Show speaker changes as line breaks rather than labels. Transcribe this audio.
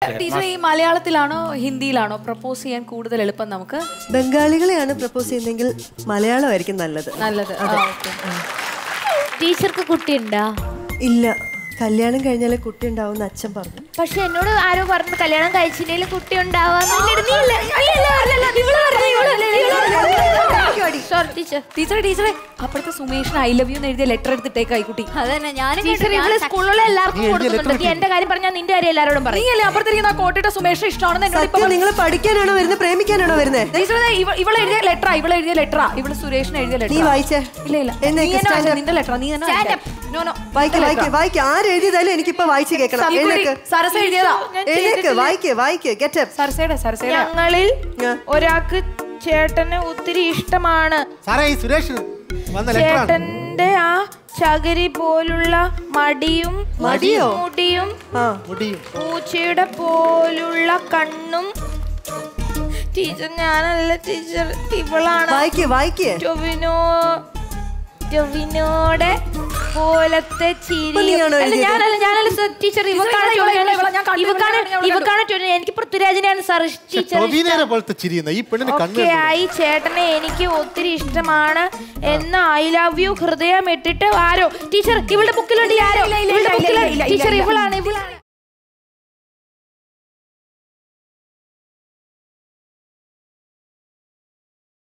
Teacher ഈ മലയാളത്തിലാണോ ഹിന്ദിയിലാണോ propose ചെയ്യാൻ കൂടുതൽ എളുപ്പം നമുക്ക്
ബംഗാളികളെയാണ് പ്രപ്പോസ് ചെയ്യുന്നതെങ്കിൽ മലയാളമായിരിക്കും നല്ലത്
നല്ലത് ആ, okay.
ടീച്ചർക്ക് കുട്ടിയുണ്ടോ
ഇല്ല കല്യാണം കഴിഞ്ഞാലേ കുട്ടി ഉണ്ടാവും അച്ഛൻ പറഞ്ഞു
പക്ഷെ എന്നോട് ആരോ പറഞ്ഞു കല്യാണം കഴിച്ചിട്ടുണ്ടെങ്കിൽ കുട്ടി ഉണ്ടാവാന്ന് സോറി ടീച്ചർ
ടീച്ചറെ ടീച്ചറെ അപ്പുറത്തെ സുമേഷിന് ഐ ലവ് യു എന്ന് എഴുതിയ ലെറ്റർ എടുത്തിട്ടേക്ക് ആയിക്കുട്ടി
അതന്നെ ഞാൻ ടീച്ചർ ഇവള് സ്കൂളിലുള്ള എല്ലാവർക്കും കൊടുക്കുന്നുണ്ട് നീ എന്റെ കാര്യം പറഞ്ഞാൽ നിന്റെ കാര്യം എല്ലാവരോടും
നീ
പറയും
അല്ലേ അപ്പുറത്തിരിക്കുന്ന ആ കോട്ടയുടെ സുമേഷ് ഇഷ്ടമാണെന്ന് എന്നോട് ഇപ്പൊ
സത്യം നിങ്ങൾ പഠിക്കാനാണോ വരുന്നത് പ്രേമിക്കാനാണോ വരുന്നത്
ടീച്ചറെ ഇവൾ എഴുതിയ ലെറ്ററാ ഇവൾ എഴുതിയ ലെറ്ററാ ഇവള് സുരേഷിന് എഴുതിയ
നീ
ലെറ്റർ
വായിച്ചേ
ഇല്ല ഇല്ല
എന്നെ
നീ തന്നെ
stand
വായിച്ചോ,
up.
നിന്റെ ലെറ്റർ നീ തന്നെ
Stand
വായിച്ചോ. No, no.
വായിക്ക് വായിക്ക് വായിക്ക് ആരെഴുതിയതായാലും എനിക്കിപ്പോ വായിച്ച് കേൾക്കണം
ഈ കുട്ടി
എഴുന്നേക്ക്
സരസ എഴുതിയതാ
എഴുന്നേക്ക് വായിക്ക് വായിക്ക് ഗെറ്റ് അപ്പ്
സരസയുടെ സരസയുടെ
ഞങ്ങളിൽ ഒരാൾക്ക് ചേട്ടനെ ഒത്തിരി ഇഷ്ടമാണ്
സാറേ ഈ സുരേഷ് വന്ന ലെറ്ററാണ്
ചേട്ടന്റെ ആ ചകിരി പോലുള്ള മടിയും
മടിയോ?
മുടിയും
ആ
മുടിയും
പൂച്ചയുടെ പോലുള്ള കണ്ണും ടീച്ചർ ഞാനല്ല ടീച്ചർ ഇവളാണ്
വായിക്ക് വായിക്ക്
ടൊവിനോ ടൊവിനോടെ പോലത്തെ ചിരി
ഇപ്പൊ നീയാണോ
അല്ല
എഴുതിയത്?
ഞാനല്ല ഞാനല്ല സർ ടീച്ചർ ഇവക്കാണ്
ഇവളെ, ഇവളെ, ഇവളെ, ഞാൻ കണ്ടു,
ഇവക്കാണ്
ഇവളെ, ഇവളെ
ഇവക്കാണ് ട്വന്റി എനിക്ക് പൃഥ്വിരാജിനെയാണ് സാർ ടീച്ചർ
ടൊവിനേനെ പോലത്തെ ചിരിയുന്ന ഈ പെണ്ണിന് കണ്ണ്
ഒക്കെ ആയി ചേട്ടനെ എനിക്ക് ഒത്തിരി ഇഷ്ടമാണ് എന്ന് ഐ ലവ് യു ഹൃദയം ഇട്ടിട്ട് ആരോ ടീച്ചർ ഇവളുടെ ബുക്കിലുണ്ട് ഈ ആരോ ഇവളുടെ ബുക്കിലുണ്ട് ടീച്ചർ ഇവളാണ് ഇവളാണ്